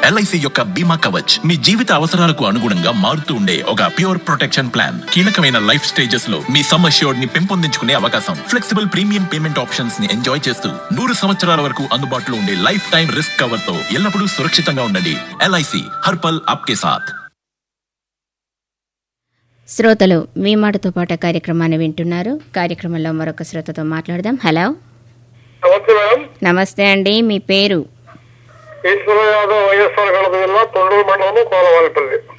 LIC యొక్క బీమా కవచ్ మీ జీవిత అవసరాలకు అనుగుణంగా మారుతూ ఉండే ఒక ప్యూర్ ప్రొటెక్షన్ ప్లాన్ కీలకమైన లైఫ్ స్టేజెస్ లో మీ సమ్ అష్యూర్డ్ ని పెంపొందించుకునే అవకాశం ఫ్లెక్సిబుల్ ప్రీమియం పేమెంట్ ఆప్షన్స్ ని ఎంజాయ్ చేస్తూ నూరు సంవత్సరాల వరకు అందుబాటులో ఉండే లైఫ్ టైం రిస్క్ కవర్ తో ఎల్లప్పుడూ సురక్షితంగా ఉండండి ఎల్ఐసి హర్పల్ ఆప్కే సాథ్ శ్రోతలు మీ మాటతో పాటు కార్యక్రమాన్ని వింటున్నారు కార్యక్రమంలో మరొక శ్రోతతో మాట్లాడదాం హలో నమస్తే మేడం నమస్తే అండి మీ పేరు ఈశ్వర యాదవ్ వైఎస్ఆర్ కడప జిల్లా తొండూరు మండలము కోలవారిపల్లి